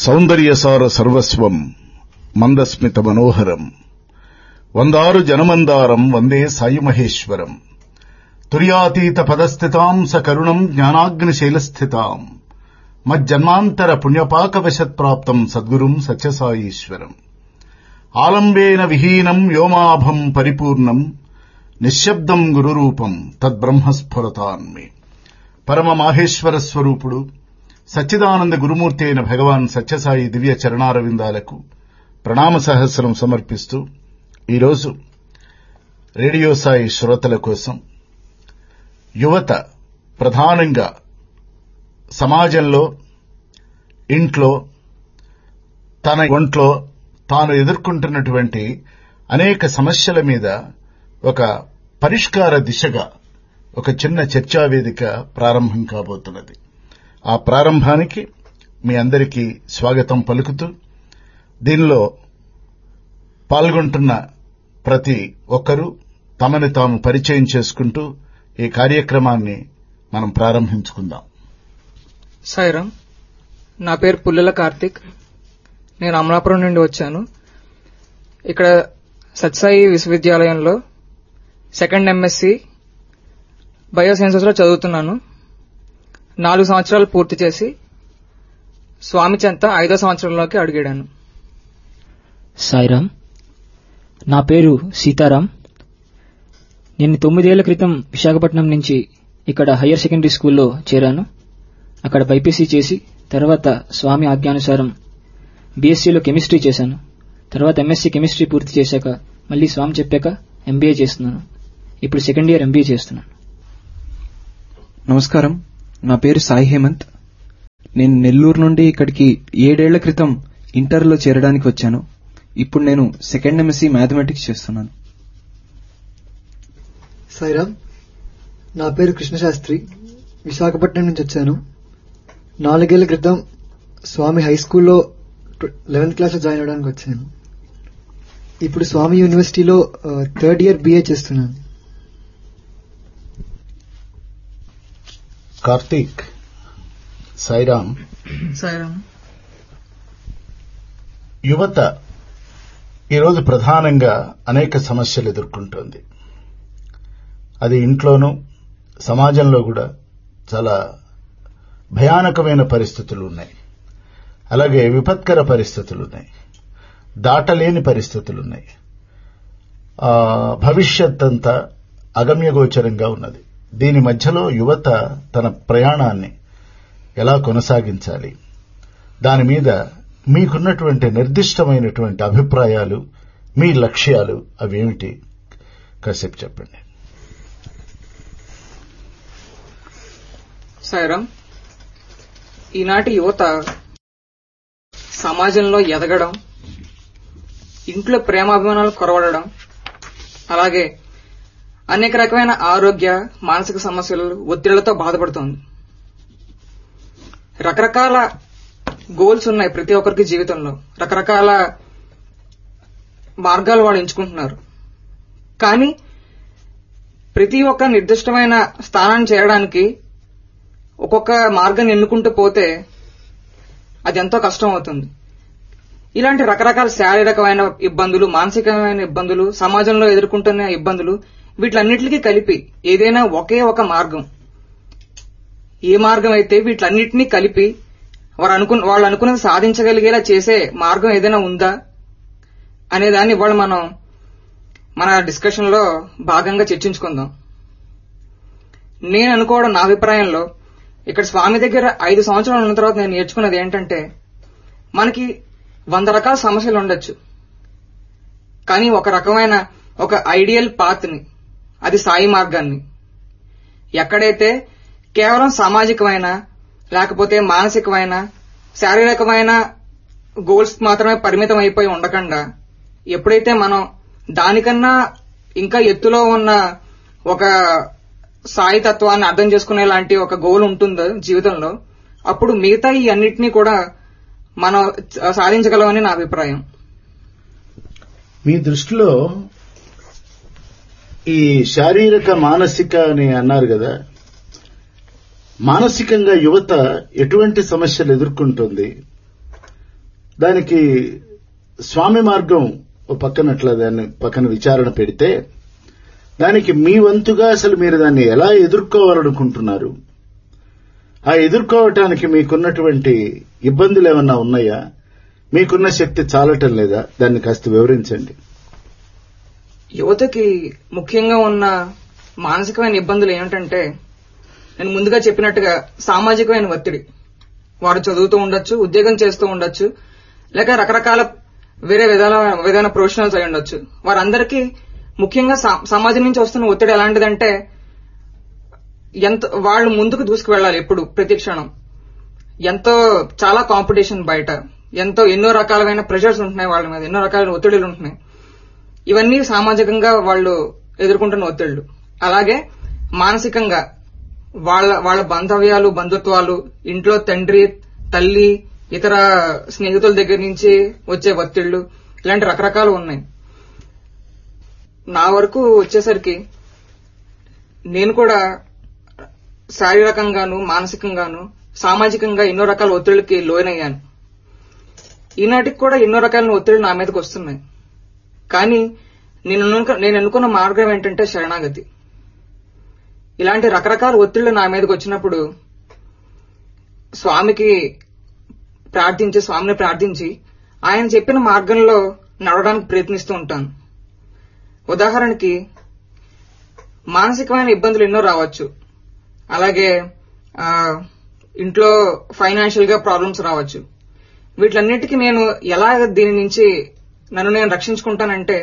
సౌందర్యసార సర్వస్వం మందస్మిత మనోహరం వందారు జనమందారం వందే సాయి మహేశ్వరం తుర్యాతీత పదస్థితాం సకరుణం జ్ఞానాగ్నిశైలస్థితాం మజ్జన్మాంతర పుణ్యపాకవశత్ప్రాప్తం సద్గురుం సత్యసాయీశ్వరం ఆలంబేన విహీనం వ్యోమాభం పరిపూర్ణం నిశ్శబ్దం గురురూపం తద్బ్రహ్మస్ఫురతాన్మి పరమ మాహేశ్వర స్వరూపుడు సచ్చిదానంద గురుమూర్తి అయిన భగవాన్ సత్యసాయి దివ్య చరణారవిందాలకు ప్రణామ సహస్రం సమర్పిస్తూ ఈరోజు రేడియో సాయి శ్రోతల కోసం యువత ప్రధానంగా సమాజంలో ఇంట్లో తన ఒంట్లో తాను ఎదుర్కొంటున్నటువంటి అనేక సమస్యల మీద ఒక పరిష్కార దిశగా ఒక చిన్న చర్చావేదిక ప్రారంభం కాబోతున్నది ఆ ప్రారంభానికి మీ అందరికీ స్వాగతం పలుకుతూ దీనిలో పాల్గొంటున్న ప్రతి ఒక్కరూ తమని తాము పరిచయం చేసుకుంటూ ఈ కార్యక్రమాన్ని మనం ప్రారంభించుకుందాం సాయిరామ్ నా పేరు పుల్లెల కార్తిక్ నేను అమలాపురం నుండి వచ్చాను ఇక్కడ సత్సాయి విశ్వవిద్యాలయంలో సెకండ్ ఎంఎస్సి బయోసైన్సెస్లో చదువుతున్నాను నాలుగు సంవత్సరాలు పూర్తి చేసి స్వామి చెంత ఐదో సంవత్సరంలోకి అడిగాను సాయిరామ్ నా పేరు సీతారాం నేను తొమ్మిదేళ్ల క్రితం విశాఖపట్నం నుంచి ఇక్కడ హయ్యర్ సెకండరీ స్కూల్లో చేరాను అక్కడ బైపీసీ చేసి తర్వాత స్వామి ఆజ్ఞానుసారం బీఎస్సీలో కెమిస్ట్రీ చేశాను తర్వాత ఎంఎస్సీ కెమిస్ట్రీ పూర్తి చేశాక మళ్ళీ స్వామి చెప్పాక ఎంబీఏ చేస్తున్నాను ఇప్పుడు సెకండ్ ఇయర్ ఎంబీఏ చేస్తున్నాను నమస్కారం నా పేరు సాయి హేమంత్ నేను నెల్లూరు నుండి ఇక్కడికి ఏడేళ్ల క్రితం ఇంటర్లో చేరడానికి వచ్చాను ఇప్పుడు నేను సెకండ్ ఎంఎస్సీ మ్యాథమెటిక్స్ చేస్తున్నాను సాయిరామ్ నా పేరు కృష్ణశాస్త్రి విశాఖపట్నం నుంచి వచ్చాను నాలుగేళ్ల క్రితం స్వామి హై స్కూల్లో లెవెన్త్ క్లాస్లో జాయిన్ అవడానికి వచ్చాను ఇప్పుడు స్వామి యూనివర్సిటీలో థర్డ్ ఇయర్ బిఏ చేస్తున్నాను కార్తీక్ సాయిరాం సాయిరామ్ యువత ఈరోజు ప్రధానంగా అనేక సమస్యలు ఎదుర్కొంటోంది అది ఇంట్లోనూ సమాజంలో కూడా చాలా భయానకమైన పరిస్థితులు ఉన్నాయి అలాగే విపత్కర పరిస్థితులు ఉన్నాయి దాటలేని పరిస్థితులు ఉన్నాయి ఆ, భవిష్యత్ అంతా అగమ్యగోచరంగా ఉన్నది దీని మధ్యలో యువత తన ప్రయాణాన్ని ఎలా కొనసాగించాలి దాని మీద మీకున్నటువంటి నిర్దిష్టమైనటువంటి అభిప్రాయాలు మీ లక్ష్యాలు అవేమిటి కాసేపు చెప్పండి సాయిరామ్ ఈనాటి యువత సమాజంలో ఎదగడం ఇంట్లో ప్రేమాభిమానాలు కొరవడడం అలాగే అనేక రకమైన ఆరోగ్య మానసిక సమస్యలు ఒత్తిళ్లతో బాధపడుతోంది రకరకాల గోల్స్ ఉన్నాయి ప్రతి ఒక్కరికి జీవితంలో రకరకాల మార్గాలు వాళ్ళు ఎంచుకుంటున్నారు కానీ ప్రతి ఒక్క నిర్దిష్టమైన స్థానాన్ని చేరడానికి ఒక్కొక్క మార్గాన్ని ఎన్నుకుంటూ పోతే అది ఎంతో కష్టం అవుతుంది ఇలాంటి రకరకాల శారీరకమైన ఇబ్బందులు మానసికమైన ఇబ్బందులు సమాజంలో ఎదుర్కొంటున్న ఇబ్బందులు వీటిలన్నిటికీ కలిపి ఏదైనా ఒకే ఒక మార్గం ఏ మార్గం అయితే వీటిలన్నిటినీ కలిపి వారు అనుకున్న వాళ్ళు అనుకున్నది సాధించగలిగేలా చేసే మార్గం ఏదైనా ఉందా అనే దాన్ని ఇవాళ మనం మన డిస్కషన్ లో భాగంగా చర్చించుకుందాం నేను అనుకోవడం నా అభిప్రాయంలో ఇక్కడ స్వామి దగ్గర ఐదు సంవత్సరాలు ఉన్న తర్వాత నేను నేర్చుకున్నది ఏంటంటే మనకి వంద రకాల సమస్యలు ఉండొచ్చు కానీ ఒక రకమైన ఒక ఐడియల్ పాత్ ని అది సాయి మార్గాన్ని ఎక్కడైతే కేవలం సామాజికమైన లేకపోతే మానసికమైన శారీరకమైన గోల్స్ మాత్రమే పరిమితం అయిపోయి ఉండకుండా ఎప్పుడైతే మనం దానికన్నా ఇంకా ఎత్తులో ఉన్న ఒక సాయి తత్వాన్ని అర్థం చేసుకునే లాంటి ఒక గోల్ ఉంటుందో జీవితంలో అప్పుడు మిగతా ఈ అన్నిటినీ కూడా మనం సాధించగలమని నా అభిప్రాయం మీ దృష్టిలో ఈ శారీరక మానసిక అని అన్నారు కదా మానసికంగా యువత ఎటువంటి సమస్యలు ఎదుర్కొంటుంది దానికి స్వామి మార్గం ఓ పక్కన అట్లా దాన్ని పక్కన విచారణ పెడితే దానికి మీ వంతుగా అసలు మీరు దాన్ని ఎలా ఎదుర్కోవాలనుకుంటున్నారు ఆ ఎదుర్కోవటానికి మీకున్నటువంటి ఇబ్బందులు ఏమన్నా ఉన్నాయా మీకున్న శక్తి చాలటం లేదా దాన్ని కాస్త వివరించండి యువతకి ముఖ్యంగా ఉన్న మానసికమైన ఇబ్బందులు ఏమిటంటే నేను ముందుగా చెప్పినట్టుగా సామాజికమైన ఒత్తిడి వాడు చదువుతూ ఉండొచ్చు ఉద్యోగం చేస్తూ ఉండొచ్చు లేక రకరకాల వేరే విధాల విధాన ప్రొఫెషనల్స్ అయి ఉండొచ్చు వారందరికీ ముఖ్యంగా సా- సమాజం నుంచి వస్తున్న ఒత్తిడి ఎలాంటిదంటే ఎంత వాళ్ళు ముందుకు దూసుకువెళ్ళాలి ఎప్పుడు ప్రతి క్షణం ఎంతో చాలా కాంపిటీషన్ బయట ఎంతో ఎన్నో రకాలమైన ప్రెషర్స్ ఉంటున్నాయి వాళ్ళ మీద ఎన్నో రకాలైన ఒత్తిడిలు ఉంటున్నాయి ఇవన్నీ సామాజికంగా వాళ్ళు ఎదుర్కొంటున్న ఒత్తిళ్లు అలాగే మానసికంగా వాళ్ళ వాళ్ళ బాంధవ్యాలు బంధుత్వాలు ఇంట్లో తండ్రి తల్లి ఇతర స్నేహితుల దగ్గర నుంచి వచ్చే ఒత్తిళ్లు ఇలాంటి రకరకాలు ఉన్నాయి నా వరకు వచ్చేసరికి నేను కూడా శారీరకంగాను మానసికంగాను సామాజికంగా ఎన్నో రకాల ఒత్తిళ్ళకి లోనయ్యాను ఈనాటికి కూడా ఎన్నో రకాల ఒత్తిళ్లు నా మీదకి వస్తున్నాయి కానీ నేను అనుక- నేను అనుకున్న మార్గం ఏంటంటే శరణాగతి ఇలాంటి రకరకాల ఒత్తిళ్లు నా మీదకి వచ్చినప్పుడు స్వామికి ప్రార్థించి స్వామిని ప్రార్థించి ఆయన చెప్పిన మార్గంలో నడవడానికి ప్రయత్నిస్తూ ఉంటాను ఉదాహరణకి మానసికమైన ఇబ్బందులు ఎన్నో రావచ్చు అలాగే ఆ, ఇంట్లో ఫైనాన్షియల్ గా ప్రాబ్లమ్స్ రావచ్చు వీటిలన్నిటికీ నేను ఎలా దీని నుంచి నన్ను నేను రక్షించుకుంటానంటే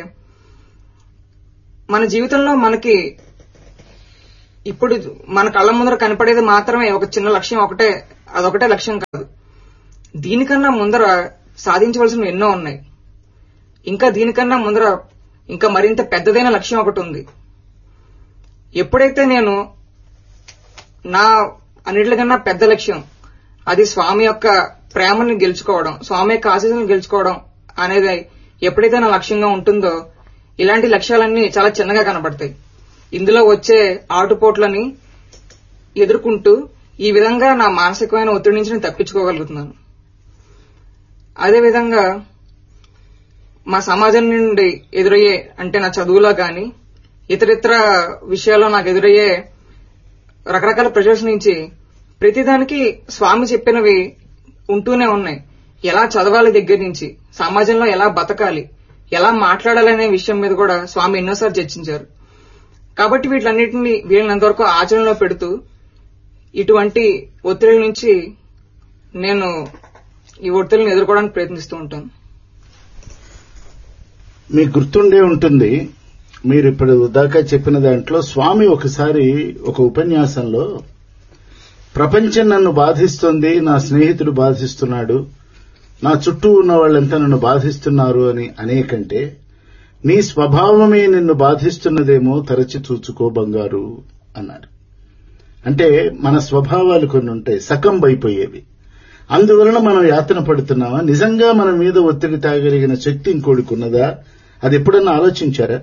మన జీవితంలో మనకి ఇప్పుడు మన కళ్ళ ముందర కనపడేది మాత్రమే ఒక చిన్న లక్ష్యం ఒకటే అదొకటే లక్ష్యం కాదు దీనికన్నా ముందర సాధించవలసినవి ఎన్నో ఉన్నాయి ఇంకా దీనికన్నా ముందర ఇంకా మరింత పెద్దదైన లక్ష్యం ఒకటి ఉంది ఎప్పుడైతే నేను నా అన్నిటికన్నా పెద్ద లక్ష్యం అది స్వామి యొక్క ప్రేమని గెలుచుకోవడం స్వామి యొక్క ఆశీస్సులను గెలుచుకోవడం అనేది ఎప్పుడైతే నా లక్ష్యంగా ఉంటుందో ఇలాంటి లక్ష్యాలన్నీ చాలా చిన్నగా కనబడతాయి ఇందులో వచ్చే ఆటుపోట్లని ఎదుర్కొంటూ ఈ విధంగా నా మానసికమైన ఒత్తిడి నుంచి నేను తప్పించుకోగలుగుతున్నాను అదేవిధంగా మా సమాజం నుండి ఎదురయ్యే అంటే నా చదువులో గాని ఇతరితర విషయాల్లో నాకు ఎదురయ్యే రకరకాల ప్రెషర్స్ నుంచి ప్రతిదానికి స్వామి చెప్పినవి ఉంటూనే ఉన్నాయి ఎలా చదవాలి దగ్గర నుంచి సమాజంలో ఎలా బతకాలి ఎలా మాట్లాడాలనే విషయం మీద కూడా స్వామి ఎన్నోసార్లు చర్చించారు కాబట్టి వీటిలన్నింటినీ వీళ్ళనంత వరకు ఆచరణలో పెడుతూ ఇటువంటి ఒత్తిడి నుంచి నేను ఈ ఒత్తిడిని ఎదుర్కోవడానికి ప్రయత్నిస్తూ ఉంటాను మీకు గుర్తుండే ఉంటుంది మీరు ఇప్పుడు దాకా చెప్పిన దాంట్లో స్వామి ఒకసారి ఒక ఉపన్యాసంలో ప్రపంచం నన్ను బాధిస్తుంది నా స్నేహితుడు బాధిస్తున్నాడు నా చుట్టూ ఉన్న వాళ్ళంతా నన్ను బాధిస్తున్నారు అని అనేకంటే నీ స్వభావమే నిన్ను బాధిస్తున్నదేమో తరచి చూచుకో బంగారు అన్నారు అంటే మన స్వభావాలు కొన్ని ఉంటాయి సకంబైపోయేవి అందువలన మనం యాతన పడుతున్నామా నిజంగా మన మీద ఒత్తిడి తాగలిగిన శక్తి ఇంకోడికి ఉన్నదా అది ఎప్పుడన్నా ఆలోచించారా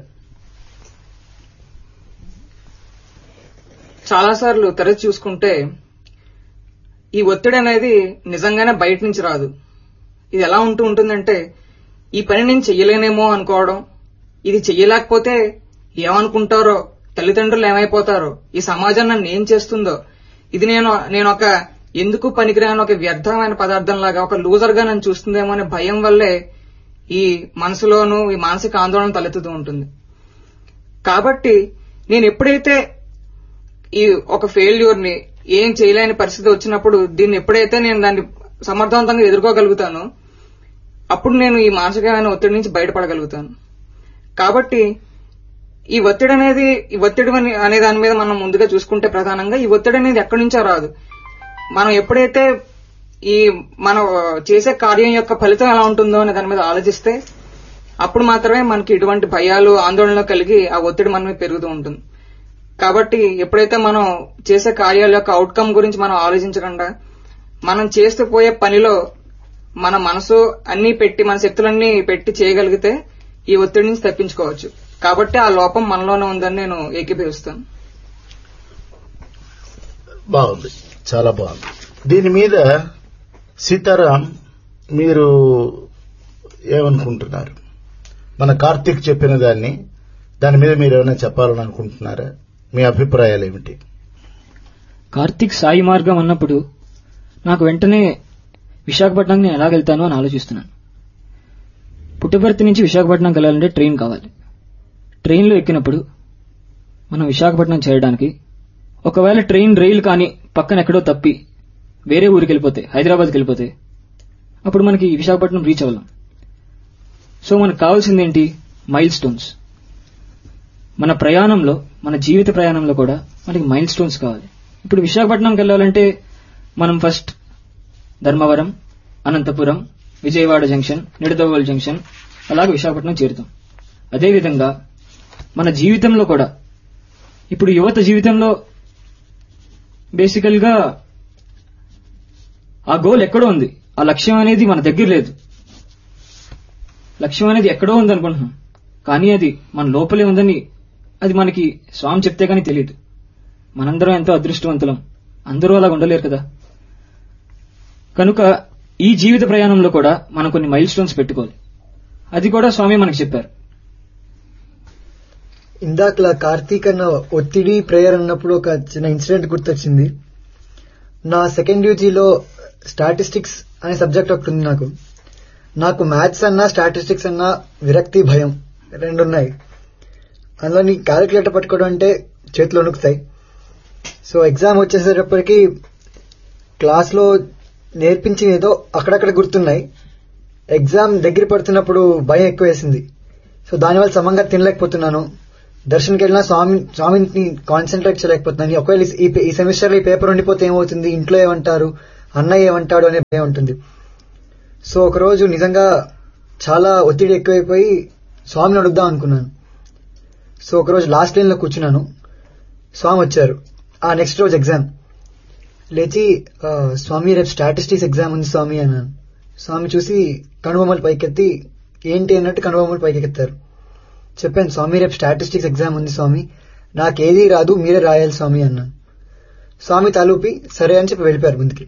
చాలా సార్లు తెరచి చూసుకుంటే ఈ ఒత్తిడి అనేది నిజంగానే బయట నుంచి రాదు ఇది ఎలా ఉంటూ ఉంటుందంటే ఈ పని నేను చెయ్యలేనేమో అనుకోవడం ఇది చెయ్యలేకపోతే ఏమనుకుంటారో తల్లిదండ్రులు ఏమైపోతారో ఈ సమాజం నన్ను ఏం చేస్తుందో ఇది నేను నేను ఒక ఎందుకు పనికిరాని ఒక వ్యర్థమైన పదార్థం లాగా ఒక లూజర్ గా నన్ను చూస్తుందేమో అనే భయం వల్లే ఈ మనసులోనూ ఈ మానసిక ఆందోళన తలెత్తుతూ ఉంటుంది కాబట్టి నేను ఎప్పుడైతే ఈ ఒక ఫెయిల్యూర్ ని ఏం చేయలేని పరిస్థితి వచ్చినప్పుడు దీన్ని ఎప్పుడైతే నేను దాన్ని సమర్థవంతంగా ఎదుర్కోగలుగుతానో అప్పుడు నేను ఈ మానసికమైన ఒత్తిడి నుంచి బయటపడగలుగుతాను కాబట్టి ఈ ఒత్తిడి అనేది ఈ ఒత్తిడి అని- అనే దాని మీద మనం ముందుగా చూసుకుంటే ప్రధానంగా ఈ ఒత్తిడి అనేది ఎక్కడి నుంచో రాదు మనం ఎప్పుడైతే ఈ మనం చేసే కార్యం యొక్క ఫలితం ఎలా ఉంటుందో అనే దాని మీద ఆలోచిస్తే అప్పుడు మాత్రమే మనకి ఇటువంటి భయాలు ఆందోళనలు కలిగి ఆ ఒత్తిడి మన మీద పెరుగుతూ ఉంటుంది కాబట్టి ఎప్పుడైతే మనం చేసే కార్యాల యొక్క అవుట్కమ్ గురించి మనం ఆలోచించకుండా మనం చేస్తూ పోయే పనిలో మన మనసు అన్ని పెట్టి మన శక్తులన్నీ పెట్టి చేయగలిగితే ఈ ఒత్తిడి నుంచి తప్పించుకోవచ్చు కాబట్టి ఆ లోపం మనలోనే ఉందని నేను ఏకీభవిస్తాను బాగుంది చాలా బాగుంది దీని మీద సీతారాం మీరు ఏమనుకుంటున్నారు మన కార్తీక్ చెప్పిన దాన్ని దాని మీద మీరు ఏమైనా చెప్పాలని అనుకుంటున్నారా మీ అభిప్రాయాలు ఏమిటి కార్తీక్ సాయి మార్గం అన్నప్పుడు నాకు వెంటనే విశాఖపట్నంకి నేను ఎలా వెళ్తాను అని ఆలోచిస్తున్నాను పుట్టపర్తి నుంచి విశాఖపట్నం వెళ్ళాలంటే ట్రైన్ కావాలి ట్రైన్లో ఎక్కినప్పుడు మనం విశాఖపట్నం చేరడానికి ఒకవేళ ట్రైన్ రైలు కానీ పక్కన ఎక్కడో తప్పి వేరే ఊరికి వెళ్ళిపోతే హైదరాబాద్కి వెళ్ళిపోతే అప్పుడు మనకి విశాఖపట్నం రీచ్ అవ్వలేం సో మనకు కావాల్సింది ఏంటి మైల్ స్టోన్స్ మన ప్రయాణంలో మన జీవిత ప్రయాణంలో కూడా మనకి మైల్ స్టోన్స్ కావాలి ఇప్పుడు విశాఖపట్నంకి వెళ్ళాలంటే మనం first Dharmavaram Anantapuram Vijayawada junction Nidadavolu junction అలాగే విశాఖపట్నం చేరుతాం అదేవిధంగా మన జీవితంలో కూడా ఇప్పుడు యువత జీవితంలో బేసికల్ గా ఆ గోల్ ఎక్కడో ఉంది ఆ లక్ష్యం అనేది మన దగ్గర లేదు లక్ష్యం అనేది ఎక్కడో ఉంది అనుకుంటున్నాం కానీ అది మన లోపలే ఉందని అది మనకి స్వామి చెప్తే కానీ తెలియదు మనందరం ఎంతో అదృష్టవంతులం అందరూ అలా ఉండలేరు కదా కనుక ఈ జీవిత ప్రయాణంలో కూడా మనం కొన్ని మైల్ స్టోన్స్ పెట్టుకోవాలి అది కూడా స్వామి మనకు చెప్పారు ఇందాకలా కార్తీక్ అన్న ఒత్తిడి ప్రేయర్ అన్నప్పుడు ఒక చిన్న ఇన్సిడెంట్ గుర్తొచ్చింది నా సెకండ్ యూజీలో స్టాటిస్టిక్స్ అనే సబ్జెక్ట్ ఒకటి ఉంది నాకు నాకు మ్యాథ్స్ అన్నా స్టాటిస్టిక్స్ అన్నా విరక్తి భయం రెండు ఉన్నాయి అందులో నీ క్యాలిక్యులేటర్ పట్టుకోవడం అంటే చేతులు వణుకుతాయి సో ఎగ్జామ్ వచ్చేసేటప్పటికి క్లాస్లో నేర్పించిన ఏదో అక్కడక్కడ గుర్తున్నాయి ఎగ్జామ్ దగ్గర పడుతున్నప్పుడు భయం ఎక్కువ వేసింది సో దానివల్ల సమంగా తినలేకపోతున్నాను దర్శన్కి వెళ్ళినా స్వామి స్వామిని కాన్సన్ట్రేట్ చేయలేకపోతున్నాను ఒకవేళ ఈ ఈ సెమిస్టర్ ఈ పేపర్ ఉండిపోతే ఏమవుతుంది ఇంట్లో ఏమంటారు అన్నయ్య ఏమంటాడు అనే భయం ఉంటుంది సో ఒకరోజు నిజంగా చాలా ఒత్తిడి ఎక్కువైపోయి స్వామిని అడుగుదాం అనుకున్నాను సో ఒకరోజు లాస్ట్ లైన్ లో కూర్చున్నాను స్వామి వచ్చారు ఆ నెక్స్ట్ రోజు ఎగ్జామ్ లేచి "ఆ, స్వామి రేపు స్టాటిస్టిక్స్ ఎగ్జామ్ ఉంది స్వామి అన్నాను స్వామి చూసి కనుబొమ్మలు పైకెత్తి ఏంటి అన్నట్టు కనుబొమ్మలు పైకెత్తారు చెప్పాను స్వామి రేపు స్టాటిస్టిక్స్ ఎగ్జామ్ ఉంది స్వామి నాకేదీ రాదు మీరే రాయాలి స్వామి అన్నాను స్వామి తలూపి సరే అని చెప్పి వెళ్ళిపోయారు ముందుకి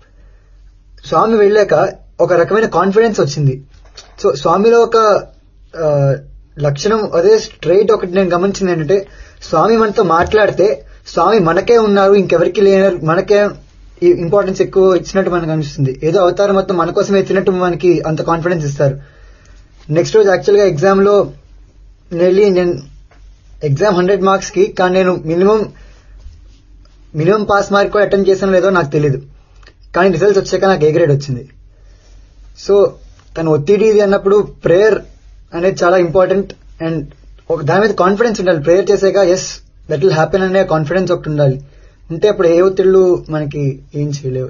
స్వామి వెళ్ళాక ఒక రకమైన కాన్ఫిడెన్స్ వచ్చింది సో స్వామిలో ఒక ఆ, లక్షణం అదే స్ట్రైట్ ఒకటి నేను గమనించింది ఏంటంటే స్వామి మనతో మాట్లాడితే స్వామి మనకే ఉన్నారు ఇంకెవరికి లేనారు మనకే ఇంపార్టెన్స్ ఎక్కువ ఇచ్చినట్టు మనకు అనిపిస్తుంది ఏదో అవతారం మొత్తం మన కోసమే ఇచ్చినట్టు మనకి అంత కాన్ఫిడెన్స్ ఇస్తారు నెక్స్ట్ రోజు యాక్చువల్ గా ఎగ్జామ్ లో వెళ్ళి నేను ఎగ్జామ్ హండ్రెడ్ మార్క్స్ కి కానీ నేను మినిమం మినిమం పాస్ మార్క్ కూడా అటెంప్ట్ చేశానో లేదో నాకు తెలియదు కానీ రిజల్ట్స్ వచ్చాక నాకు ఏ గ్రేడ్ వచ్చింది సో తను ఒత్తిడి ఇది అన్నప్పుడు ప్రేయర్ అనేది చాలా ఇంపార్టెంట్ అండ్ ఒక దాని మీద కాన్ఫిడెన్స్ ఉండాలి ప్రేయర్ చేసాక ఎస్ దట్ విల్ హ్యాపెన్ అనే కాన్ఫిడెన్స్ ఒకటి ఉండాలి ఉంటే అప్పుడు ఏ ఒత్తిళ్ళు మనకి ఏం చేయలేవు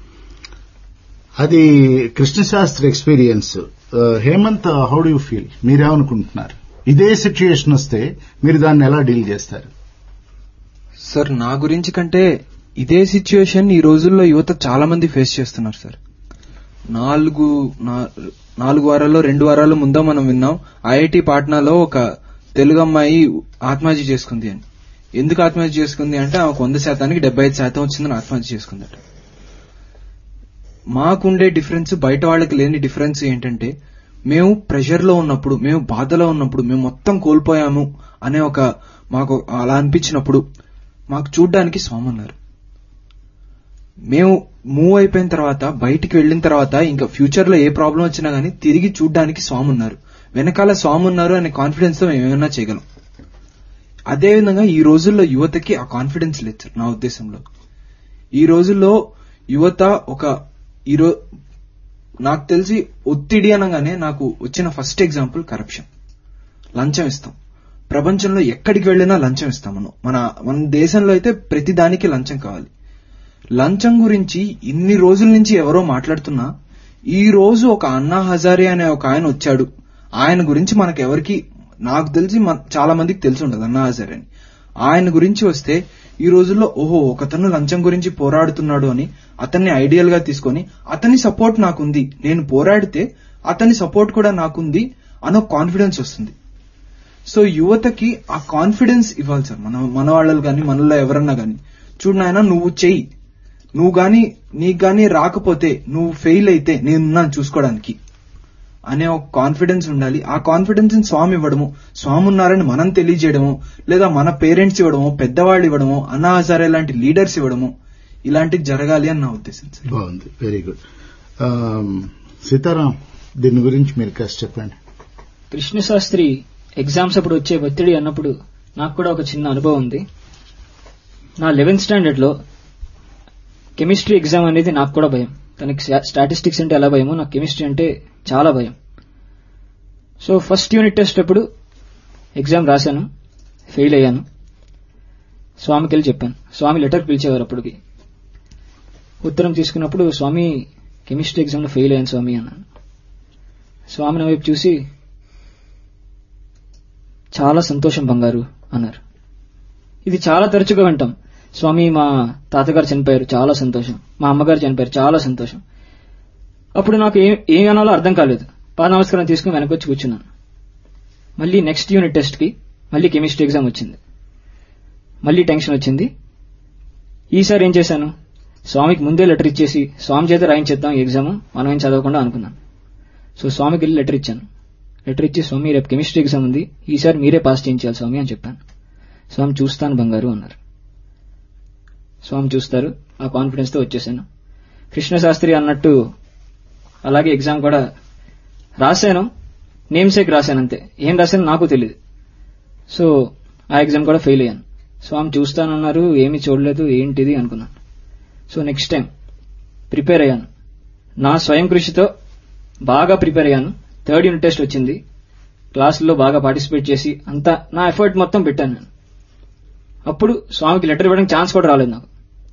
అది Krishna Sastry experience Hemanth how do feel మీరేమనుకుంటున్నారు ఇదే సిచ్యుయేషన్ వస్తే మీరు దాన్ని ఎలా డీల్ చేస్తారు సార్ నా గురించి కంటే ఇదే సిచ్యుయేషన్ ఈ రోజుల్లో యువత చాలా మంది ఫేస్ చేస్తున్నారు సార్ నాలుగు నా- నాలుగు వారాల్లో రెండు వారాల ముందో మనం విన్నాం ఐఐటి పాట్నాలో ఒక తెలుగు అమ్మాయి ఆత్మహత్య చేసుకుంది అని ఎందుకు ఆత్మహత్య చేసుకుంది అంటే ఆమెకు వంద శాతానికి డెబ్బై ఐదు శాతం వచ్చిందని ఆత్మహత్య చేసుకుందట మాకుండే డిఫరెన్స్ బయట వాళ్ళకి లేని డిఫరెన్స్ ఏంటంటే మేము ప్రెషర్ లో ఉన్నప్పుడు మేము బాధలో ఉన్నప్పుడు మేము మొత్తం కోల్పోయాము అనే ఒక మాకు అలా అనిపించినప్పుడు మాకు చూడ్డానికి స్వామి ఉన్నారు మేము మూవ్ అయిపోయిన తర్వాత బయటికి వెళ్ళిన తర్వాత ఇంకా ఫ్యూచర్ లో ఏ ప్రాబ్లం వచ్చినా గానీ తిరిగి చూడ్డానికి స్వామి ఉన్నారు వెనకాల స్వామి ఉన్నారు అనే కాన్ఫిడెన్స్ తో మేము ఏమైనా చేయగలం అదే విధంగా ఈ రోజుల్లో యువతకి ఆ కాన్ఫిడెన్స్ లేదు సార్ నా ఉద్దేశంలో ఈ రోజుల్లో యువత ఒక ఈరో నాకు తెలిసి ఒత్తిడి అనగానే నాకు వచ్చిన ఫస్ట్ ఎగ్జాంపుల్ కరప్షన్ లంచం ఇస్తాం ప్రపంచంలో ఎక్కడికి వెళ్ళినా లంచం ఇస్తాం మనం మన మన దేశంలో అయితే ప్రతి దానికి లంచం కావాలి లంచం గురించి ఇన్ని రోజుల నుంచి ఎవరో మాట్లాడుతున్నా ఈ రోజు ఒక అన్నా హజారే అనే ఒక ఆయన వచ్చాడు ఆయన గురించి మనకు ఎవరికి నాకు తెలిసి మన- చాలా మందికి తెలిసి ఉండదు అన్నా హజారే అని ఆయన గురించి వస్తే ఈ రోజుల్లో ఓహో ఒకతను లంచం గురించి పోరాడుతున్నాడు అని అతన్ని ఐడియల్ గా తీసుకొని అతని సపోర్ట్ నాకుంది నేను పోరాడితే అతని సపోర్ట్ కూడా నాకుంది అనో కాన్ఫిడెన్స్ వస్తుంది సో యువతకి ఆ కాన్ఫిడెన్స్ ఇవ్వాలి సార్ మన మన వాళ్ళు కానీ మనలో ఎవరన్నా కానీ చూడు నాయన నువ్వు చెయ్యి నువ్వు గాని నీకు గాని రాకపోతే నువ్వు ఫెయిల్ అయితే నేనున్నాను చూసుకోవడానికి అనే ఒక కాన్ఫిడెన్స్ ఉండాలి ఆ కాన్ఫిడెన్స్ ని స్వామి ఇవ్వడము స్వామి ఉన్నారని మనం తెలియజేయడము లేదా మన పేరెంట్స్ ఇవ్వడము పెద్దవాళ్ళు ఇవ్వడము అన్నా హజారే లాంటి లీడర్స్ ఇవ్వడము ఇలాంటివి జరగాలి అని నా ఉద్దేశం సార్ బాగుంది వెరీ గుడ్ సీతారాం దీని గురించి మీరు కాస్త చెప్పండి కృష్ణశాస్త్రి ఎగ్జామ్స్ అప్పుడు వచ్చే ఒత్తిడి అన్నప్పుడు నాకు కూడా ఒక చిన్న అనుభవం ఉంది నా లెవెన్త్ స్టాండర్డ్ లో కెమిస్ట్రీ ఎగ్జామ్ అనేది నాకు కూడా భయం తనకి స్టాటిస్టిక్స్ అంటే ఎలా భయమో నాకు కెమిస్ట్రీ అంటే చాలా భయం సో ఫస్ట్ యూనిట్ టెస్ట్ అప్పుడు ఎగ్జామ్ రాశాను ఫెయిల్ అయ్యాను స్వామికి వెళ్ళి చెప్పాను స్వామి లెటర్ పిలిచేవారు అప్పటికి ఉత్తరం తీసుకున్నప్పుడు స్వామి కెమిస్ట్రీ ఎగ్జామ్లో ఫెయిల్ అయ్యాను స్వామి అన్నాను స్వామి నా వైపు చూసి చాలా సంతోషం బంగారు అన్నారు ఇది చాలా తరచుగా వింటాం స్వామి మా తాతగారు చనిపోయారు చాలా సంతోషం మా అమ్మగారు చనిపోయారు చాలా సంతోషం అప్పుడు నాకు ఏం ఏం అనాలో అర్థం కాలేదు పాద నమస్కారం తీసుకుని వెనకొచ్చి కూర్చున్నాను మళ్ళీ నెక్స్ట్ యూనిట్ టెస్ట్ కి మళ్ళీ కెమిస్ట్రీ ఎగ్జామ్ వచ్చింది మళ్ళీ టెన్షన్ వచ్చింది ఈసారి ఏం చేశాను స్వామికి ముందే లెటర్ ఇచ్చేసి స్వామి చేత రాయించేద్దాం ఈ ఎగ్జామ్ మనం ఏం చదవకుండా అనుకున్నాను సో స్వామికి వెళ్ళి లెటర్ ఇచ్చాను లెటర్ ఇచ్చి స్వామి రేపు కెమిస్ట్రీ ఎగ్జామ్ ఉంది ఈసారి మీరే పాస్ చేయించాలి స్వామి అని చెప్పాను స్వామి చూస్తాను బంగారు అన్నారు స్వామి చూస్తారు ఆ కాన్ఫిడెన్స్ తో వచ్చేసాను కృష్ణశాస్త్రి అన్నట్టు అలాగే ఎగ్జామ్ కూడా రాశాను నేమ్ సేక్ రాశాను అంతే ఏం రాశాను నాకు తెలియదు సో ఆ ఎగ్జామ్ కూడా ఫెయిల్ అయ్యాను స్వామి చూస్తానన్నారు ఏమీ చూడలేదు ఏంటిది అనుకున్నాను సో నెక్స్ట్ టైం ప్రిపేర్ అయ్యాను నా స్వయం కృషితో బాగా ప్రిపేర్ అయ్యాను థర్డ్ యూనిట్ టెస్ట్ వచ్చింది క్లాసుల్లో బాగా పార్టిసిపేట్ చేసి అంతా నా ఎఫర్ట్ మొత్తం పెట్టాను నేను అప్పుడు స్వామికి లెటర్ ఇవ్వడానికి ఛాన్స్ కూడా రాలేదు నాకు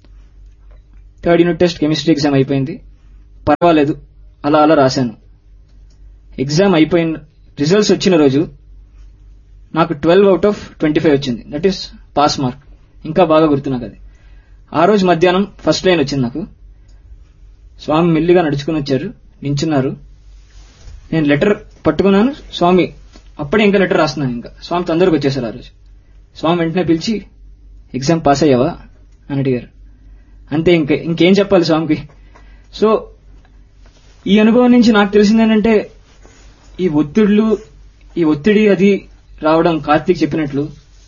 third unit test chemistry exam అయిపోయింది పర్వాలేదు అలా అలా రాశాను ఎగ్జామ్ అయిపోయిన రిజల్ట్స్ వచ్చిన రోజు నాకు twelve out of twenty five వచ్చింది దట్ ఈస్ పాస్ మార్క్ ఇంకా బాగా గుర్తు నాకు అది ఆ రోజు మధ్యాహ్నం ఫస్ట్ లైన్ వచ్చింది నాకు స్వామి మెల్లిగా నడుచుకుని వచ్చారు నించున్నారు నేను లెటర్ పట్టుకున్నాను స్వామి అప్పుడే ఇంకా లెటర్ రాస్తున్నాను ఇంకా స్వామి తొందరగా వచ్చేసారు ఆ రోజు స్వామి వెంటనే పిలిచి ఎగ్జామ్ పాస్ అయ్యావా అని అడిగారు అంతే ఇంకే ఇంకేం చెప్పాలి స్వామికి సో ఈ అనుభవం నుంచి నాకు తెలిసింది ఏంటంటే ఈ ఒత్తిడులు ఈ ఒత్తిడి అది రావడం కార్తీక్ చెప్పినట్లు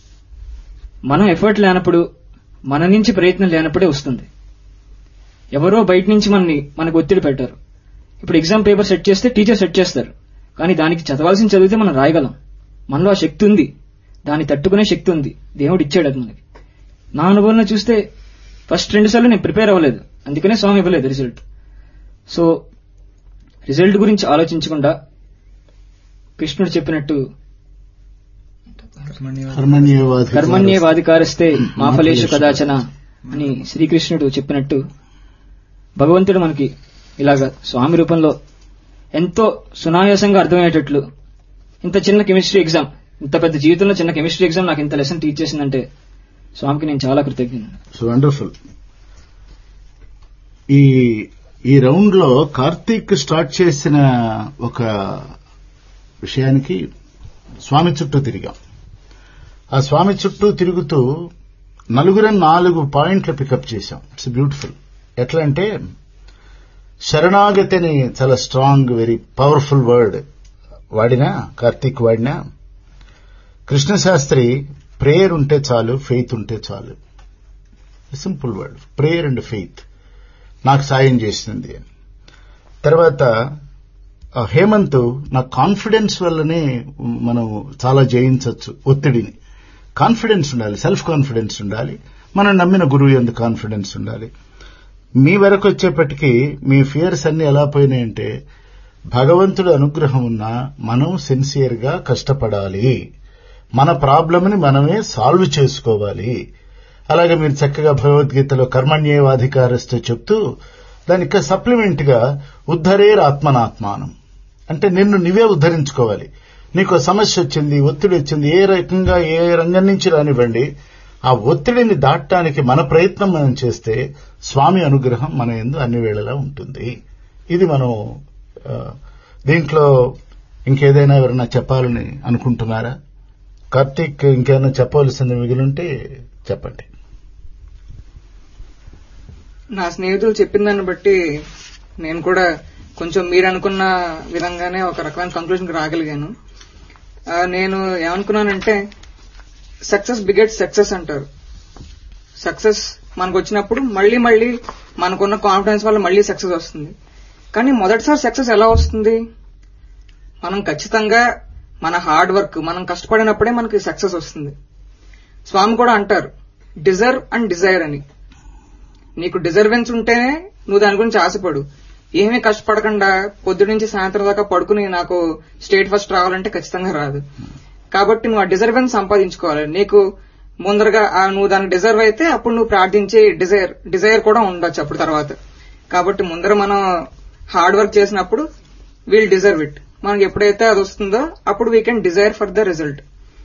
మనం ఎఫర్ట్ లేనప్పుడు మన నుంచి ప్రయత్నం లేనప్పుడే వస్తుంది ఎవరో బయట నుంచి మనని మనకు ఒత్తిడి పెట్టారు ఇప్పుడు ఎగ్జామ్ పేపర్ సెట్ చేస్తే టీచర్ సెట్ చేస్తారు కానీ దానికి చదవాల్సిన చదివితే మనం రాయగలం మనలో ఆ శక్తి ఉంది దాన్ని తట్టుకునే శక్తి ఉంది దేవుడు ఇచ్చాడు అది మనకి నా అనుభవంలో చూస్తే ఫస్ట్ రెండు సార్లు నేను ప్రిపేర్ అవ్వలేదు అందుకనే స్వామి ఇవ్వలేదు రిజల్ట్ సో రిజల్ట్ గురించి ఆలోచించకుండా కృష్ణుడు చెప్పినట్టు కర్మణ్యేవాధి కర్మణ్యే వాధికారస్తే మా ఫలేషు కదాచన అని శ్రీకృష్ణుడు చెప్పినట్టు భగవంతుడు మనకి ఇలాగ స్వామి రూపంలో ఎంతో సునాయాసంగా అర్థమయ్యేటట్లు ఇంత చిన్న కెమిస్ట్రీ ఎగ్జామ్ ఇంత పెద్ద జీవితంలో చిన్న కెమిస్ట్రీ ఎగ్జామ్ నాకు ఇంత లెసన్ టీచ్ చేసిందంటే స్వామికి నేను చాలా కృతజ్ఞ సో వండర్ఫుల్ ఈ ఈ రౌండ్ లో కార్తీక్ స్టార్ట్ చేసిన ఒక విషయానికి స్వామి చుట్టూ తిరిగాం ఆ స్వామి చుట్టూ తిరుగుతూ నలుగురం నాలుగు పాయింట్లు పికప్ చేశాం ఇట్స్ బ్యూటిఫుల్ ఎట్లా అంటే శరణాగతి అని చాలా స్ట్రాంగ్ వెరీ పవర్ఫుల్ వర్డ్ వాడినా కార్తీక్ వాడినా కృష్ణశాస్త్రి ప్రేయర్ ఉంటే చాలు ఫెయిత్ ఉంటే చాలు simple word prayer and faith నాకు సాయం చేసింది అని తర్వాత ఆ హేమంత్ నా కాన్ఫిడెన్స్ వల్లనే మనం చాలా జయించవచ్చు ఒత్తిడిని కాన్ఫిడెన్స్ ఉండాలి సెల్ఫ్ కాన్ఫిడెన్స్ ఉండాలి మనం నమ్మిన గురువు ఎందు కాన్ఫిడెన్స్ ఉండాలి మీ వరకు వచ్చేప్పటికీ మీ ఫియర్స్ అన్ని ఎలా పోయినాయంటే భగవంతుడి అనుగ్రహం ఉన్నా మనం సిన్సియర్ గా కష్టపడాలి మన ప్రాబ్లమ్ని మనమే సాల్వ్ చేసుకోవాలి అలాగే మీరు చక్కగా భగవద్గీతలో కర్మణ్యేవాధికారస్తూ చెప్తూ దానికి సప్లిమెంట్ గా ఉద్ధరేర్ ఆత్మనాత్మానం అంటే నిన్ను నువ్వే ఉద్ధరించుకోవాలి నీకు సమస్య వచ్చింది ఒత్తిడి వచ్చింది ఏ రకంగా ఏ రంగం నుంచి రానివ్వండి ఆ ఒత్తిడిని దాటడానికి మన ప్రయత్నం మనం చేస్తే స్వామి అనుగ్రహం మన ఎందు అన్ని వేళలా ఉంటుంది ఇది మనం ఆ, దీంట్లో ఇంకేదైనా ఎవరైనా చెప్పాలని అనుకుంటున్నారా కార్తీక్ ఇంకేమైనా చెప్పవలసింది మిగిలింటే చెప్పండి నా స్నేహితులు చెప్పిన దాన్ని బట్టి నేను కూడా కొంచెం మీరు అనుకున్న విధంగానే ఒక రకమైన కంక్లూజన్ రాగలిగాను ఆ, నేను ఏమనుకున్నానంటే సక్సెస్ బిగెట్ సక్సెస్ అంటారు సక్సెస్ మనకు వచ్చినప్పుడు మళ్ళీ మళ్ళీ మనకున్న కాన్ఫిడెన్స్ వల్ల మళ్ళీ సక్సెస్ వస్తుంది కానీ మొదటిసారి సక్సెస్ ఎలా వస్తుంది మనం ఖచ్చితంగా మన హార్డ్ వర్క్ మనం కష్టపడినప్పుడే మనకి సక్సెస్ వస్తుంది స్వామి కూడా అంటారు డిజర్వ్ అండ్ డిజైర్ అని నీకు డిజర్వెన్స్ ఉంటేనే నువ్వు దాని గురించి ఆశపడు ఏమీ కష్టపడకుండా పొద్దు నుంచి సాయంత్రం దాకా పడుకుని నాకు స్టేట్ ఫస్ట్ రావాలంటే ఖచ్చితంగా రాదు కాబట్టి నువ్వు ఆ డిజర్వెన్స్ సంపాదించుకోవాలి నీకు ముందరగా ఆ నువ్వు దానికి డిజర్వ్ అయితే అప్పుడు నువ్వు ప్రార్థించే డిజైర్ డిజైర్ కూడా ఉండొచ్చు అప్పుడు తర్వాత కాబట్టి ముందర మనం హార్డ్ వర్క్ చేసినప్పుడు వీల్ డిజర్వ్ ఇట్ మనకి ఎప్పుడైతే అది వస్తుందో అప్పుడు we can desire for the result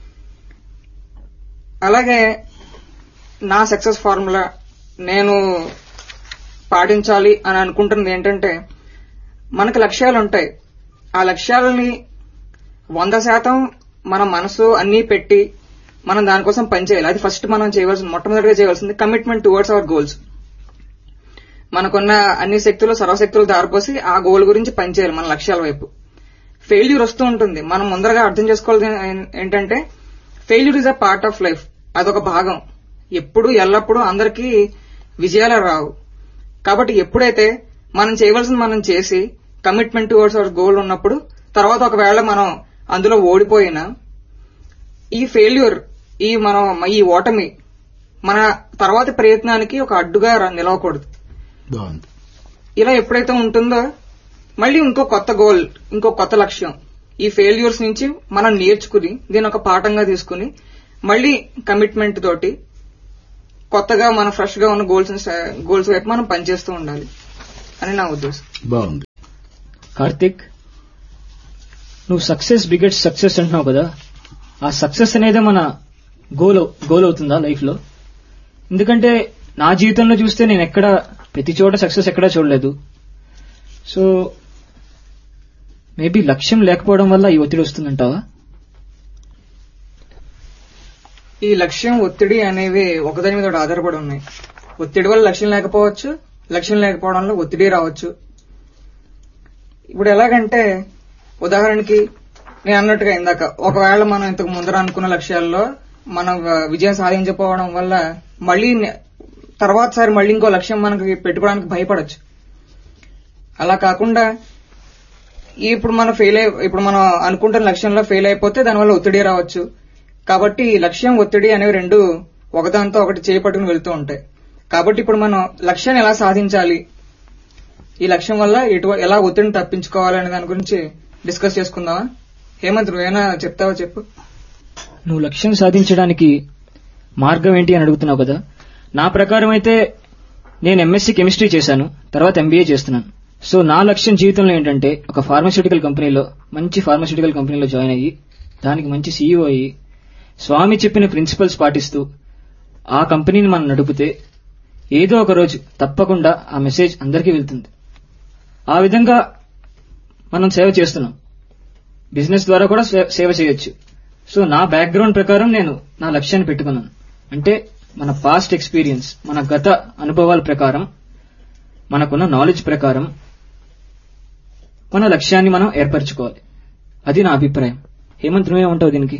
అలాగే నా సక్సెస్ ఫార్ములా నేను పాటించాలి అని అనుకుంటున్నది ఏంటంటే మనకు లక్ష్యాలు ఉంటాయి ఆ లక్ష్యాలని వంద శాతం మన మనసు అన్నీ పెట్టి మనం దానికోసం పనిచేయాలి అది ఫస్ట్ మనం చేయవలసింది మొట్టమొదటిగా చేయవలసింది కమిట్మెంట్ టువర్డ్స్ అవర్ గోల్స్ మనకున్న అన్ని శక్తులు సర్వశక్తులు దారిపోసి ఆ గోల్ గురించి పనిచేయాలి మన లక్ష్యాల వైపు ఫెయిల్యూర్ వస్తూ ఉంటుంది మనం ముందరగా అర్థం చేసుకోవాలి ఏంటంటే failure is a part of life అదొక భాగం ఎప్పుడు ఎల్లప్పుడూ అందరికీ విజయాలు రావు కాబట్టి ఎప్పుడైతే మనం చేయవలసింది మనం చేసి కమిట్మెంట్ టువర్డ్స్ అవర్ గోల్ ఉన్నప్పుడు తర్వాత ఒకవేళ మనం అందులో ఓడిపోయినా ఈ ఫెయిల్యూర్ ఈ మనం ఈ ఓటమి మన తర్వాతి ప్రయత్నానికి ఒక అడ్డుగా ర- నిలవకూడదు బాగుంది ఇలా ఎప్పుడైతే ఉంటుందో మళ్ళీ ఇంకో కొత్త గోల్ ఇంకో కొత్త లక్ష్యం ఈ ఫెయిల్యూర్స్ నుంచి మనం నేర్చుకుని దీని ఒక పాఠంగా తీసుకుని మళ్ళీ కమిట్మెంట్ తోటి కొత్తగా మన ఫ్రెష్ గా ఉన్న గోల్స్ గోల్స్ వైపు మనం పనిచేస్తూ ఉండాలి అని నా ఉద్దేశం బాగుంది కార్తిక్ నువ్వు సక్సెస్ బిగెట్ సక్సెస్ అంటున్నావు కదా ఆ సక్సెస్ అనేది మన గోల్ గోల్ అవుతుందా లైఫ్ లో ఎందుకంటే నా జీవితంలో చూస్తే నేను ఎక్కడ ప్రతి చోట సక్సెస్ ఎక్కడా చూడలేదు సో మేబీ లక్ష్యం లేకపోవడం వల్ల ఈ ఒత్తిడి వస్తుందంటావా ఈ లక్ష్యం ఒత్తిడి అనేవి ఒకదాని మీద ఒకటి ఆధారపడి ఉన్నాయి ఒత్తిడి వల్ల లక్ష్యం లేకపోవచ్చు లక్ష్యం లేకపోవడంలో ఒత్తిడి రావచ్చు ఇప్పుడు ఎలాగంటే ఉదాహరణకి నేను అన్నట్టుగా ఇందాక ఒకవేళ మనం ఇంతకు ముందర అనుకున్న లక్ష్యాల్లో మనం ఆ, విజయం సాధించకపోవడం వల్ల మళ్ళీ నే- తర్వాత సారి మళ్ళీ ఇంకో లక్ష్యం మనకి పెట్టుకోవడానికి భయపడొచ్చు అలా కాకుండా ఇప్పుడు మనం ఫెయిల్ అయి ఇప్పుడు మనం అనుకుంటున్న లక్ష్యంలో ఫెయిల్ అయిపోతే దానివల్ల ఒత్తిడి రావచ్చు కాబట్టి ఈ లక్ష్యం ఒత్తిడి అనేవి రెండు ఒకదాంతో ఒకటి చేపట్టుకుని వెళ్తూ ఉంటాయి కాబట్టి ఇప్పుడు మనం లక్ష్యాన్ని ఎలా సాధించాలి ఈ లక్ష్యం వల్ల ఎటు ఎలా ఒత్తిడిని తప్పించుకోవాలి అనే దాని గురించి డిస్కస్ చేసుకుందామా హేమంత్ నువ్వేనా చెప్తావా చెప్పు నువ్వు లక్ష్యం సాధించడానికి మార్గం ఏంటి అని అడుగుతున్నావు కదా నా ప్రకారం అయితే నేను ఎంఎస్సీ కెమిస్ట్రీ చేశాను తర్వాత ఎంబీఏ చేస్తున్నాను సో నా లక్ష్యం జీవితంలో ఏంటంటే ఒక ఫార్మస్యూటికల్ కంపెనీలో మంచి ఫార్మస్యూటికల్ కంపెనీలో జాయిన్ అయ్యి దానికి మంచి సీఈఓ అయ్యి స్వామి చెప్పిన ప్రిన్సిపల్స్ పాటిస్తూ ఆ కంపెనీని మనం నడిపితే ఏదో ఒక రోజు తప్పకుండా ఆ మెసేజ్ అందరికీ వెళ్తుంది ఆ విధంగా మనం సేవ చేస్తున్నాం బిజినెస్ ద్వారా కూడా సే- సేవ చేయొచ్చు సో నా బ్యాక్గ్రౌండ్ ప్రకారం నేను నా లక్ష్యాన్ని పెట్టుకున్నాను అంటే మన పాస్ట్ ఎక్స్పీరియన్స్ మన గత అనుభవాల ప్రకారం మనకున్న నాలెడ్జ్ ప్రకారం మన లక్ష్యాన్ని మనం ఏర్పరచుకోవాలి అది నా అభిప్రాయం హేమంత్ నువ్వేమంటావు దీనికి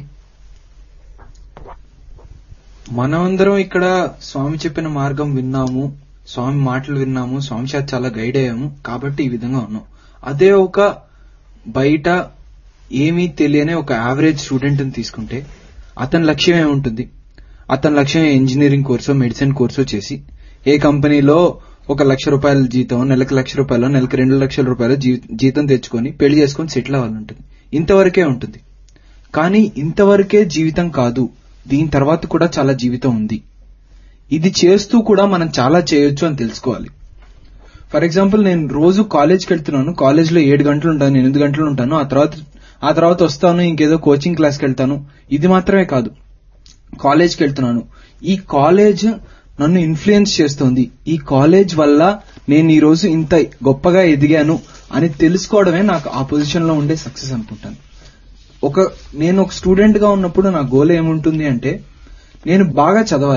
మనమందరం ఇక్కడ స్వామి చెప్పిన మార్గం విన్నాము స్వామి మాటలు విన్నాము స్వామి చేత చాలా గైడ్ అయ్యాము కాబట్టి ఈ విధంగా ఉన్నాం అదే ఒక బయట ఏమీ తెలియని ఒక యావరేజ్ స్టూడెంట్ ని తీసుకుంటే అతని లక్ష్యం ఏముంటుంది అతని లక్ష్యం ఇంజనీరింగ్ కోర్సో మెడిసిన్ కోర్సో చేసి ఏ కంపెనీలో ఒక లక్ష రూపాయల జీతం నెలకు లక్ష రూపాయలు నెలకు రెండు లక్షల రూపాయలు జీ- జీతం తెచ్చుకొని పెళ్లి చేసుకొని సెటిల్ అవ్వాలంటుంది ఇంతవరకే ఉంటుంది కానీ ఇంతవరకే జీవితం కాదు దీని తర్వాత కూడా చాలా జీవితం ఉంది ఇది చేస్తూ కూడా మనం చాలా చేయొచ్చు అని తెలుసుకోవాలి ఫర్ ఎగ్జాంపుల్ నేను రోజు కాలేజ్కి వెళ్తున్నాను కాలేజ్ లో ఏడు గంటలు ఉంటాను ఎనిమిది గంటలు ఉంటాను ఆ తర్వాత ఆ తర్వాత వస్తాను ఇంకేదో కోచింగ్ క్లాస్కి వెళ్తాను ఇది మాత్రమే కాదు కాలేజ్కి వెళ్తున్నాను ఈ కాలేజ్ నన్ను ఇన్ఫ్లుయెన్స్ చేస్తోంది ఈ కాలేజ్ వల్ల నేను ఈ రోజు ఇంత గొప్పగా ఎదిగాను అని తెలుసుకోవడమే నాకు ఆ పొజిషన్ లో ఉండే సక్సెస్ అనుకుంటాను ఒక నేను ఒక స్టూడెంట్ గా ఉన్నప్పుడు నా గోల్ ఏముంటుంది అంటే నేను బాగా చదవాలి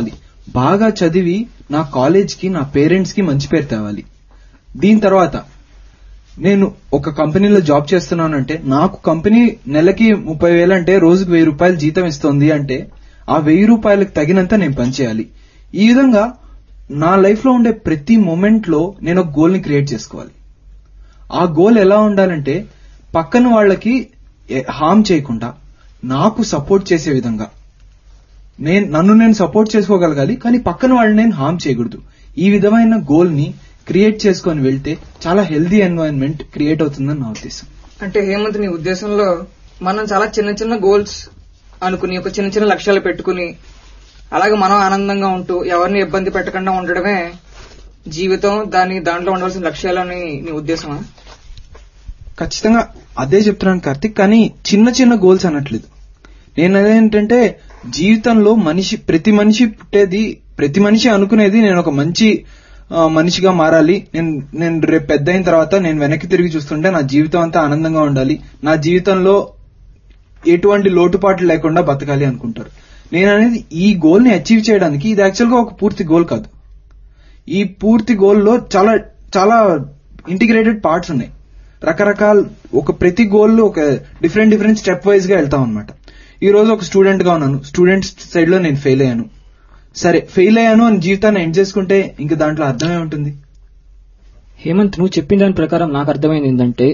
బాగా చదివి నా కాలేజ్ కి నా పేరెంట్స్ కి మంచి పేరు తేవాలి దీని తర్వాత నేను ఒక కంపెనీలో జాబ్ చేస్తున్నానంటే నాకు కంపెనీ నెలకి ముప్పై వేలు అంటే రోజుకు వెయ్యి రూపాయలు జీతం ఇస్తోంది అంటే ఆ వెయ్యి రూపాయలకు తగినంత నేను పనిచేయాలి ఈ విధంగా నా లైఫ్ లో ఉండే ప్రతి మూమెంట్ లో నేను ఒక గోల్ ని క్రియేట్ చేసుకోవాలి ఆ గోల్ ఎలా ఉండాలంటే పక్కన వాళ్ళకి హామ్ చేయకుండా నాకు సపోర్ట్ చేసే విధంగా నేను నన్ను నేను సపోర్ట్ చేసుకోగలగాలి కానీ పక్కన వాళ్ళని నేను హామ్ చేయకూడదు ఈ విధమైన గోల్ ని క్రియేట్ చేసుకొని వెళ్తే చాలా హెల్దీ ఎన్వైరన్మెంట్ క్రియేట్ అవుతుందని నా ఉద్దేశం అంటే హేమంత్ నీ ఉద్దేశంలో మనం చాలా చిన్న చిన్న గోల్స్ అనుకుని ఒక చిన్న చిన్న లక్ష్యాలు పెట్టుకుని అలాగే మనం ఆనందంగా ఉంటూ ఎవరిని ఇబ్బంది పెట్టకుండా ఉండడమే జీవితం దాని దాంట్లో ఉండవలసిన లక్ష్యాలని నీ ఉద్దేశమా ఖచ్చితంగా అదే చెప్తున్నాను కార్తిక్ కానీ చిన్న చిన్న గోల్స్ అనట్లేదు నేను అదేంటంటే జీవితంలో మనిషి ప్రతి మనిషి పుట్టేది ప్రతి మనిషి అనుకునేది నేను ఒక మంచి ఆ, మనిషిగా మారాలి నేను నేను రేపు పెద్ద అయిన తర్వాత నేను వెనక్కి తిరిగి చూస్తుంటే నా జీవితం అంతా ఆనందంగా ఉండాలి నా జీవితంలో ఎటువంటి లోటుపాట్లు లేకుండా బతకాలి అనుకుంటారు నేను అనేది ఈ గోల్ ని అచీవ్ చేయడానికి ఇది యాక్చువల్ గా ఒక పూర్తి గోల్ కాదు ఈ పూర్తి గోల్లో చాలా చాలా ఇంటిగ్రేటెడ్ పార్ట్స్ ఉన్నాయి రకరకాల ఒక ప్రతి గోల్ ఒక డిఫరెంట్ డిఫరెంట్ స్టెప్ వైజ్ గా వెళ్తాం అనమాట ఈ రోజు ఒక స్టూడెంట్ గా ఉన్నాను స్టూడెంట్ సైడ్ లో నేను ఫెయిల్ అయ్యాను సరే ఫెయిల్ అయ్యాను అని జీవితాన్ని ఎండ్ చేసుకుంటే ఇంకా దాంట్లో అర్థమే ఉంటుంది హేమంత్ నువ్వు చెప్పిన దాని ప్రకారం నాకు అర్థమైంది ఏంటంటే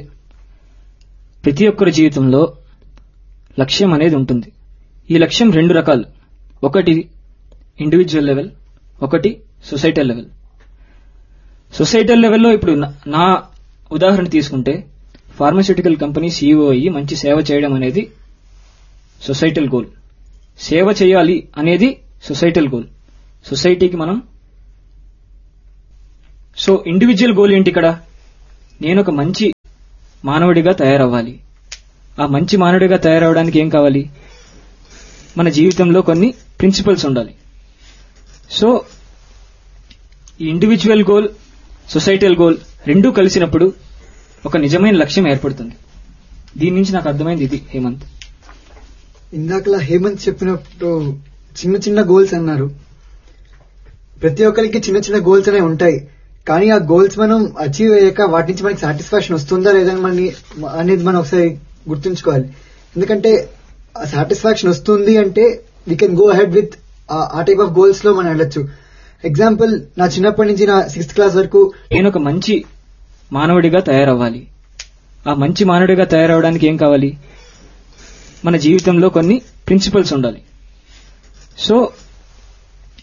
ప్రతి ఒక్కరి జీవితంలో లక్ష్యం అనేది ఉంటుంది ఈ లక్ష్యం రెండు రకాలు ఒకటి ఇండివిజువల్ లెవెల్ ఒకటి సొసైటల్ లెవెల్ సొసైటల్ లెవెల్లో ఇప్పుడు నా- నా ఉదాహరణ తీసుకుంటే ఫార్మస్యూటికల్ కంపెనీ సీఈఓ అయ్యి మంచి సేవ చేయడం అనేది సొసైటల్ గోల్ సేవ చేయాలి అనేది సొసైటల్ గోల్ సొసైటీకి మనం సో ఇండివిజువల్ గోల్ ఏంటి ఇక్కడ నేను ఒక మంచి మానవుడిగా తయారవ్వాలి ఆ మంచి మానవుడిగా తయారవడానికి ఏం కావాలి మన జీవితంలో కొన్ని ప్రిన్సిపల్స్ ఉండాలి సో ఈ ఇండివిజువల్ గోల్ సొసైటల్ గోల్ రెండూ కలిసినప్పుడు ఒక నిజమైన లక్ష్యం ఏర్పడుతుంది దీని నుంచి నాకు అర్థమైంది ఇది హేమంత్ ఇందాకలా హేమంత్ చెప్పినప్పుడు చిన్న చిన్న గోల్స్ అన్నారు ప్రతి ఒక్కరికి చిన్న చిన్న గోల్స్ అనేవి ఉంటాయి కానీ ఆ గోల్స్ మనం అచీవ్ అయ్యాక వాటి నుంచి మనకి సాటిస్ఫాక్షన్ వస్తుందా లేదా అని మనని అనేది మనం ఒకసారి గుర్తుంచుకోవాలి ఎందుకంటే ఆ సాటిస్ఫాక్షన్ వస్తుంది అంటే we can go ahead with ఆ టైప్ ఆఫ్ గోల్స్ లో మనం వెళ్ళొచ్చు ఎగ్జాంపుల్ నా చిన్నప్పటి నుంచి నా సిక్స్త్ క్లాస్ వరకు నేను ఒక మంచి మానవుడిగా తయారవ్వాలి ఆ మంచి మానవుడిగా తయారవడానికి ఏం కావాలి మన జీవితంలో కొన్ని ప్రిన్సిపల్స్ ఉండాలి సో